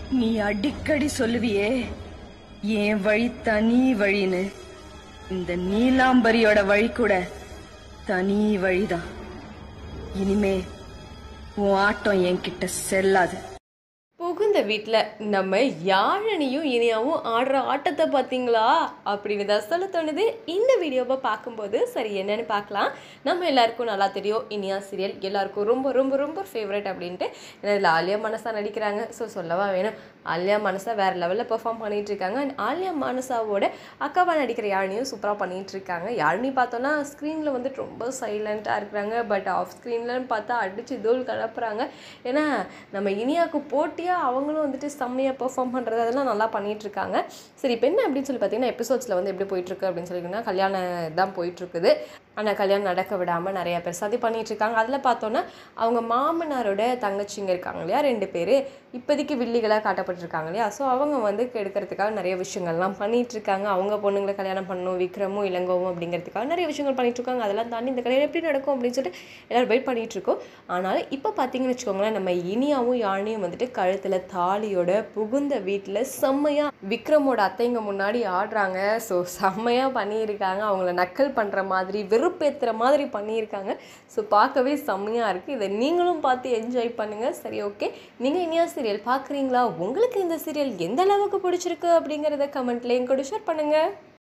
நீ அடிக்கடி சொல்லுவியே என் வழி தனி வழின்னு இந்த நீலாம்பரியோட வழி கூட தனி வழிதான் இனிமே உன் ஆட்டம் என்கிட்ட செல்லாது புகுந்த வீட்டில் நம்ம யாழனியும் இனியாவும் ஆடுற ஆட்டத்தை பார்த்தீங்களா அப்படின்னு தான் சொல்ல தோணுது இந்த வீடியோவை பார்க்கும்போது சரி என்னன்னு பார்க்கலாம் நம்ம எல்லாருக்கும் நல்லா தெரியும் இனியா சீரியல் எல்லாருக்கும் ரொம்ப ரொம்ப ரொம்ப ஃபேவரட் அப்படின்ட்டு ஏன்னா இதில் ஆலியா மனசா நடிக்கிறாங்க ஸோ சொல்லவா வேணும் ஆலியா மனசா வேறு லெவலில் பெர்ஃபார்ம் பண்ணிட்டு இருக்காங்க அண்ட் ஆலியா மனசாவோட அக்காவா நடிக்கிற யாழினியும் சூப்பராக பண்ணிட்டு இருக்காங்க யாழினி பார்த்தோன்னா ஸ்க்ரீனில் வந்துட்டு ரொம்ப சைலண்ட்டாக இருக்கிறாங்க பட் ஆஃப் ஸ்க்ரீன்லன்னு பார்த்தா அடித்து தூள் கலப்புறாங்க ஏன்னா நம்ம இனியாவுக்கு போட்டியாக அவங்களும் வந்துட்டு செம்மையாக பெர்ஃபார்ம் பண்ணுறது அதெல்லாம் நல்லா பண்ணிட்டு இருக்காங்க சரி இப்போ என்ன அப்படின்னு சொல்லி பார்த்தீங்கன்னா எபிசோட்ஸில் வந்து எப்படி போயிட்டுருக்கு அப்படின்னு சொல்லிங்கன்னா கல்யாணம் தான் போயிட்டுருக்குது ஆனால் கல்யாணம் நடக்க விடாமல் நிறைய பேர் சதி பண்ணிட்டு இருக்காங்க அதில் பார்த்தோன்னா அவங்க மாமனாரோட தங்கச்சிங்க இருக்காங்க இல்லையா ரெண்டு பேர் இப்போதைக்கு வில்லிகளாக காட்டப்பட்டிருக்காங்க இல்லையா ஸோ அவங்க வந்து கெடுக்கிறதுக்காக நிறைய விஷயங்கள்லாம் பண்ணிட்டு இருக்காங்க அவங்க பொண்ணுங்களை கல்யாணம் பண்ணணும் விக்ரமும் இளங்கோவும் அப்படிங்கிறதுக்காக நிறைய விஷயங்கள் பண்ணிட்டு இருக்காங்க அதெல்லாம் தாண்டி இந்த கல்யாணம் எப்படி நடக்கும் அப்படின்னு சொல்லிட்டு எல்லாரும் வெயிட் பண்ணிட்டு இருக்கோம் ஆனால் இப்போ பார்த்தீங்கன்னு வச்சுக்கோங்களேன் நம்ம இனியாவும் யாழினியும் வந்துட்டு கழுத்தில் தாலியோட புகுந்த வீட்டில் செம்மையாக விக்ரமோட அத்தைங்க முன்னாடி ஆடுறாங்க ஸோ செம்மையாக பண்ணியிருக்காங்க அவங்கள நக்கல் பண்ணுற மாதிரி வெறுப்பேற்றுற மாதிரி பண்ணியிருக்காங்க ஸோ பார்க்கவே செம்மையாக இருக்குது இதை நீங்களும் பார்த்து என்ஜாய் பண்ணுங்கள் சரி ஓகே நீங்கள் இனியா சீரியல் பார்க்குறீங்களா உங்களுக்கு இந்த சீரியல் எந்த அளவுக்கு பிடிச்சிருக்கு அப்படிங்கிறத கமெண்ட்லேயும் கூட ஷேர் பண்ணுங்கள்